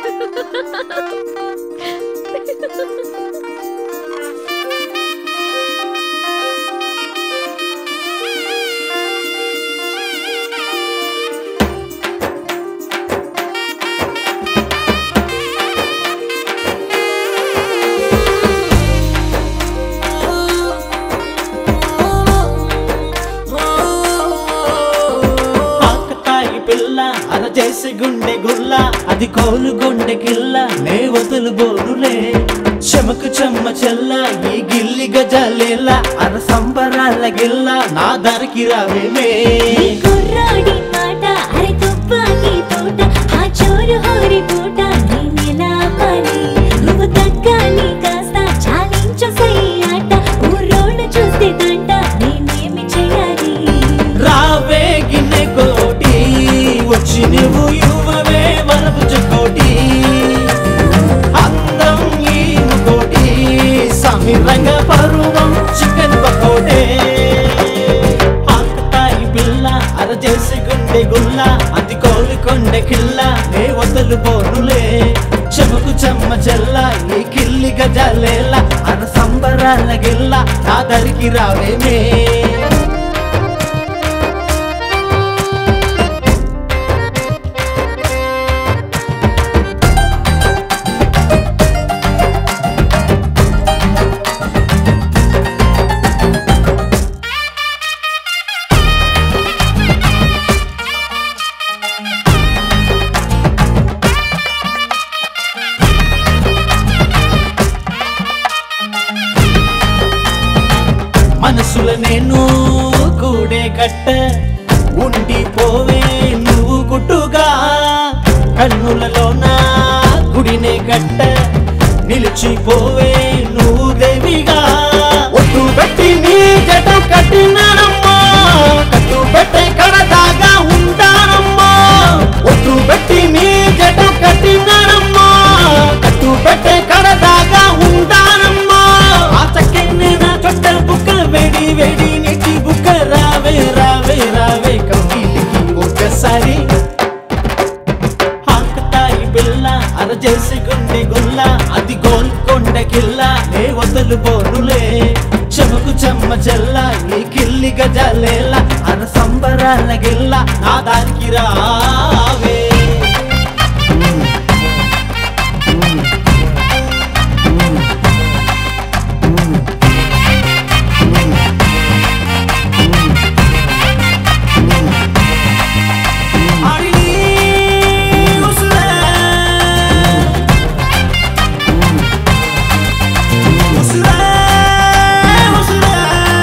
ఆకతాయి పిల్ల అర చేసి గుండె గుల్ల అది కోలు గుండె గిల్ల నే వదులు బోరులే చెమకు చెమ్మ చెల్ల ఈ గిల్లి గజాలేల అర సంబరాల గిల్ల నా దరికి రావేమే కుర్రాడి మాట అరే తుపాకీ తోట ఆ చోరు హోరి పూట నేనెలా పని నువ్వు తగ్గాలి కాస్త చాలించు సై ఆట ఊరోడు చూస్తే తంట నేనేమి చేయాలి రావే గిన్నె కోటి వచ్చి నువ్వు యువవే వరపు చుకోటి అందం ఈను కోటి సమీరంగ పరువం చికెన్ పకోటే ఆకతాయి పిల్ల అర చేసి గుండె గుల్ల అది కోలి కొండె కిల్ల నే వదలు బోరులే చెమకు చెమ్మ చెల్ల ఈ కిల్లి గజాలేల అర సంబరాల గిల్ల నా దరికి రావేమే మనసుల నేను కూడే కట్ట ఉండిపోవే నువ్వు గుట్టుగా కన్నులలోన గుడినే కట్ట నిలిచిపోవే నువ్వు దేవిగా ఒట్టు పెట్టి నీ జట కట్టినానమ్మా కట్టు పెట్టే కడదాగా ఉంటానమ్మా ఒట్టు పెట్టి నీ జట కట్టినానమ్మా కట్టు పెట్టే కడదాగా ఉంటానమ్మా ఆ చక్కనే నా చొట్ట బుక్క వేడి వేడి నీటి బుక్క రావే రావే రావే కౌగిలికి ఒక్కసారి ఆకతాయి పిల్ల అర చేసి గుండె గుల్ల అది గోల్కొండ కిల్ల నే వదలు బోరులే చెమకు చెమ్మ చెల్ల ఈ కిల్లి గజాలేల అర సంబరాల గిల్ల నా దానికి రావే అడిగి ఉసురే ఉసురే ఉసురే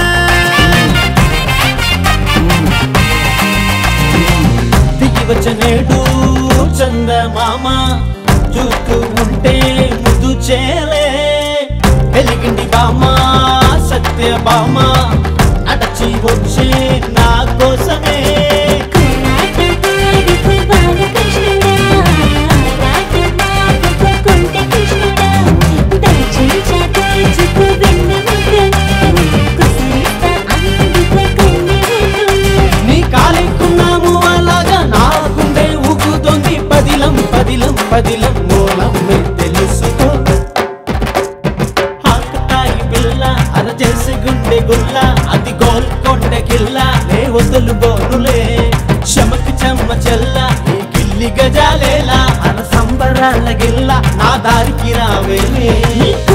దిగి వచ్చనేడు చందమామ చూస్తూ ఉంటే ముద్దు చేలే వెలిగిండి బామ సత్య బామ నడచి వచ్చే నా కోసమే కుర్రాటమాడిపు బాలకృష్ణుడా, రాటమాడుకోకుంటే కృష్ణుడా, దర్శించకు చూపు వెన్నెముకనే, కుసరిస్తా అందుకో కన్నెముకనే. నీ కాలెక్కున్నాము అలాగా నా గుండె ఊగుతోంది పదిలం పదిలం పదిలం మూలం మే తెలుసుకో ఆకతాయి పిల్ల అర చేసి గుండె గుల్ల అది గోల్కొండ కిల్ల నే వదులు బోరులే చెమకు చెమ్మ చెల్ల ఈ గిల్లి గజాలేలా అర సంబరాల గిల్ల నా దారికి రావేలే నీ